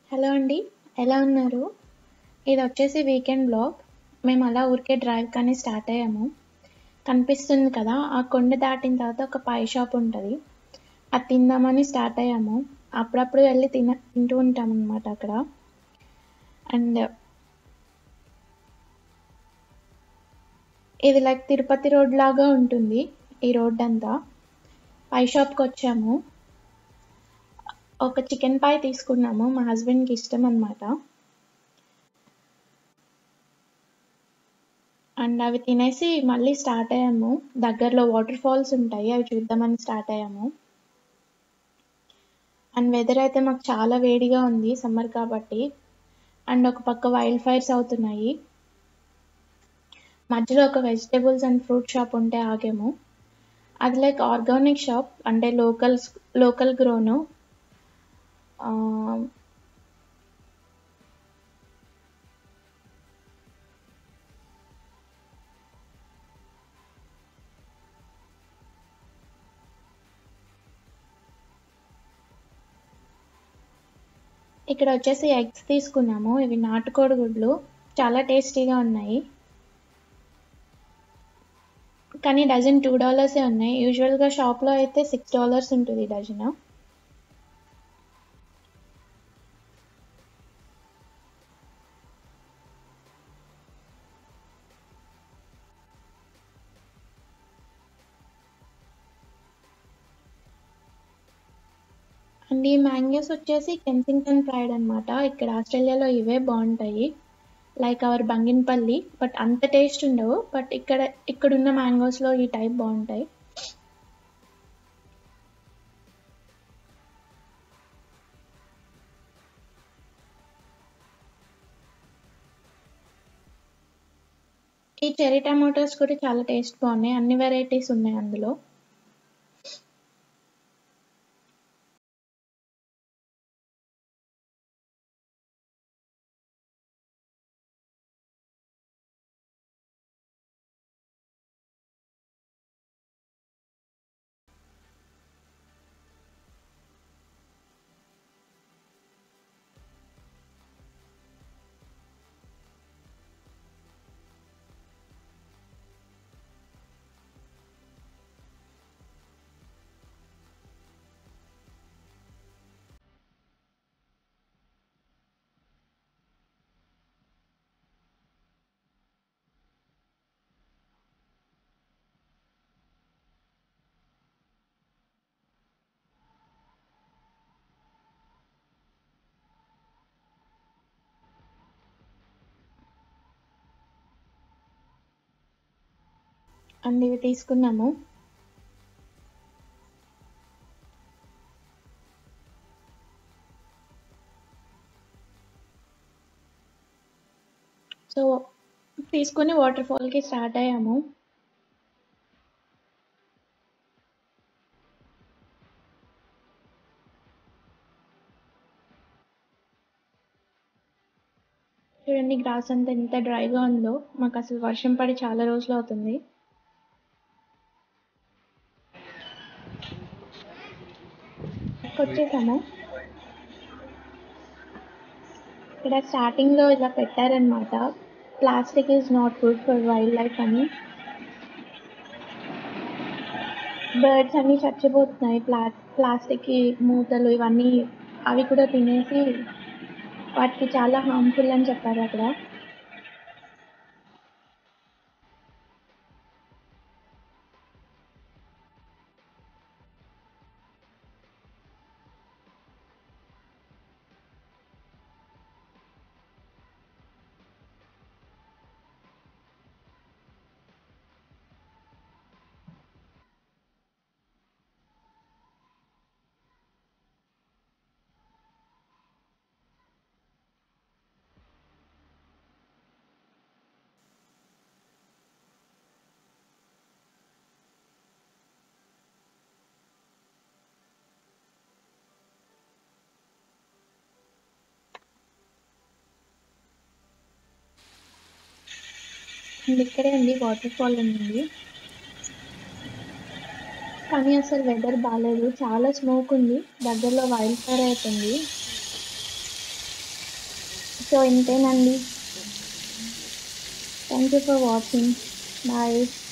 hello అండి ఎలా ఉన్నారు ఇది వచ్చేసి వీకెండ్ బ్లాగ్ మేము అలా ఊరికే డ్రైవ్ కానీ స్టార్ట్ అయ్యాము కనిపిస్తుంది కదా ఆ కొండ దాటిన తర్వాత ఒక పై షాప్ ఉంటుంది అది తిందామని స్టార్ట్ అయ్యాము అప్పుడప్పుడు వెళ్ళి తిన తింటూ ఉంటాం అనమాట అక్కడ అండ్ ఇది లైక్ తిరుపతి రోడ్ లాగా ఉంటుంది ఈ రోడ్ అంతా పై షాప్కి వచ్చాము ఒక చికెన్ పై తీసుకున్నాము మా హస్బెండ్కి ఇష్టం అనమాట అండ్ అవి తినేసి మళ్ళీ స్టార్ట్ అయ్యాము దగ్గరలో వాటర్ ఫాల్స్ ఉంటాయి అవి చూద్దామని స్టార్ట్ అయ్యాము అండ్ వెదర్ అయితే మాకు చాలా వేడిగా ఉంది సమ్మర్ కాబట్టి అండ్ ఒక పక్క వైల్డ్ ఫైర్స్ అవుతున్నాయి మధ్యలో ఒక వెజిటేబుల్స్ అండ్ ఫ్రూట్ షాప్ ఉంటే ఆగాము అది లైక్ ఆర్గానిక్ షాప్ అంటే లోకల్ లోకల్ గ్రోను ఇక్కడ వచ్చేసి ఎగ్స్ తీసుకున్నాము ఇవి నాటుకోడి గుడ్లు చాలా టేస్టీగా ఉన్నాయి కానీ డజన్ టూ డాలర్సే ఉన్నాయి యూజువల్గా షాప్లో అయితే సిక్స్ డాలర్స్ ఉంటుంది డజన్ అండ్ ఈ మ్యాంగోస్ వచ్చేసి కెన్సింగ్టన్ ప్రైడ్ అనమాట ఇక్కడ ఆస్ట్రేలియాలో ఇవే బాగుంటాయి లైక్ అవర్ బంగిన్పల్లి బట్ అంత టేస్ట్ ఉండవు బట్ ఇక్కడ ఇక్కడున్న మ్యాంగోస్లో ఈ టైప్ బాగుంటాయి ఈ చెరీ టమాటోస్ కూడా చాలా టేస్ట్ బాగున్నాయి అన్ని వెరైటీస్ ఉన్నాయి అందులో అండ్ ఇవి తీసుకున్నాము సో తీసుకుని వాటర్ ఫాల్కి స్టార్ట్ అయ్యాము చూడండి గ్రాస్ అంతా ఎంత డ్రైగా ఉందో మాకు అసలు వర్షం పడి చాలా రోజులు అవుతుంది వచ్చేసాము ఇక్కడ స్టార్టింగ్లో ఇలా పెట్టారనమాట plastic is not good for wildlife అని బర్డ్స్ అన్నీ చచ్చిపోతున్నాయి ప్లా ప్లాస్టిక్ మూతలు ఇవన్నీ అవి కూడా తినేసి వాటికి చాలా హార్మ్ఫుల్ అని చెప్పారు అక్కడ అండ్ ఇక్కడే ఉంది వాటర్ ఫాల్ ఉంది కానీ అసలు వెదర్ బాగాలేదు చాలా స్మోక్ ఉంది దగ్గరలో వైల్డ్ ఫైర్ అవుతుంది సో ఇంతేనండి thank you for watching bye